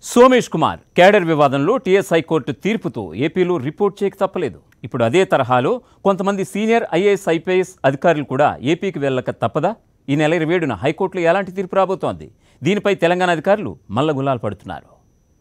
Somesh Kumar cadre వివాదంలో TS high court తీర్పుతో ఏపీలో రిపోర్ట్ చేయక తప్పలేదు ఇప్పుడు అదే తరహాలో కొంతమంది సీనియర్ ఐఏఎస్ ఐపీఎస్ అధికారులు కూడా ఏపీకి వెళ్ళక తప్పదా ఈ నెల ఇరవై ఏడున హైకోర్టులో ఎలాంటి తీర్పు రాబోతోంది దీనిపై తెలంగాణ అధికారులు మల్ల గులాలు పడుతున్నారు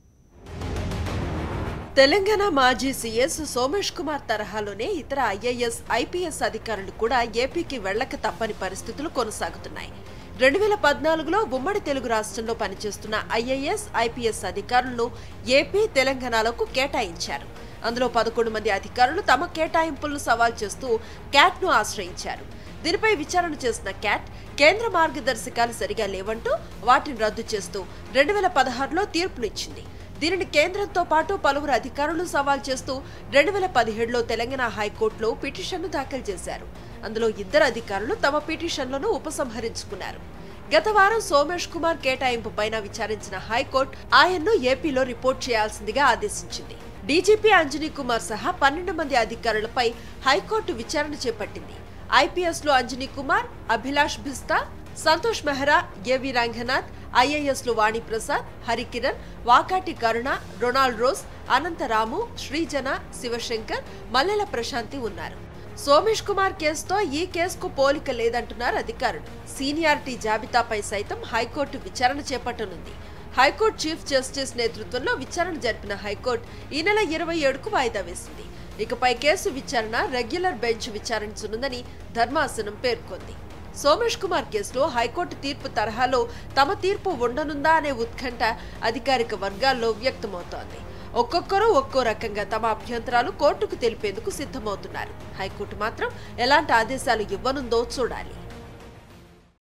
తెలంగాణ మాజీ సీఎస్ సోమేష్ కుమార్ తరహాలోనే ఇతర ఐఏఎస్ ఐపీఎస్ అధికారులు కూడా ఏపీకి వెళ్లక తప్పని పరిస్థితులు కొనసాగుతున్నాయి రెండు వేల పద్నాలుగులో ఉమ్మడి తెలుగు రాష్ట్రంలో పనిచేస్తున్న ఐఏఎస్ ఐపీఎస్ అధికారులను ఏపీ తెలంగాణలకు కేటాయించారు అందులో పదకొండు మంది అధికారులు తమ కేటాయింపులను సవాల్ చేస్తూ క్యాట్ ను ఆశ్రయించారు దీనిపై విచారణ చేసిన క్యాట్ కేంద్ర మార్గదర్శకాలు సరిగా లేవంటూ వాటిని రద్దు చేస్తూ రెండు వేల పదహారులో తీర్పునిచ్చింది దీనిని కేంద్రంతో పాటు పలువురు అధికారులు సవాల్ చేస్తూ రెండు వేల పదిహేడులో తెలంగాణ హైకోర్టులో పిటిషన్ను దాఖలు చేశారు అందులో ఇద్దరు అధికారులు తమ పిటిషన్లను ఉపసంహరించుకున్నారు గత వారం సోమేష్ కుమార్ కేటాయింపు పైన విచారించిన హైకోర్టు ఆయన్ను ఏపీలో రిపోర్ట్ చేయాల్సిందిగా ఆదేశించింది డీజీపీ అంజనీ కుమార్ సహా పన్నెండు మంది అధికారులపై హైకోర్టు విచారణ చేపట్టింది ఐపీఎస్ లో అంజనీ కుమార్ అభిలాష్ బిస్తా సంతోష్ మెహ్రా ఏవి రంగనాథ్ ఐఏఎస్ లో వాణిప్రసాద్ హరికిరణ్ వాకాటి కరుణ రొనాల్డ్ రోజ్ అనంతరాము శ్రీజన శివశంకర్ మల్లెల ప్రశాంతి ఉన్నారు సోమేష్ కుమార్ కేసుతో ఈ కేసుకు పోలిక లేదంటున్నారు అధికారులు సీనియారిటీ జాబితాపై సైతం హైకోర్టు విచారణ చేపట్టనుంది హైకోర్టు చీఫ్ జస్టిస్ నేతృత్వంలో విచారణ జరిపిన హైకోర్టు ఈ నెల ఇరవై ఏడుకు వాయిదా వేసింది ఇకపై కేసు విచారణ రెగ్యులర్ బెంచ్ విచారించనుందని ధర్మాసనం పేర్కొంది సోమేష్ కుమార్ కేసులో హైకోర్టు తీర్పు తరహాలో తమ తీర్పు ఉండనుందా అనే ఉత్కంఠ అధికారిక వర్గాల్లో వ్యక్తమవుతోంది ఒక్కొక్కరు ఒక్కో రకంగా తమ అభ్యంతరాలు కోర్టుకు తెలిపేందుకు సిద్ధమవుతున్నారు హైకోర్టు మాత్రం ఎలాంటి ఆదేశాలు ఇవ్వనుందో చూడాలి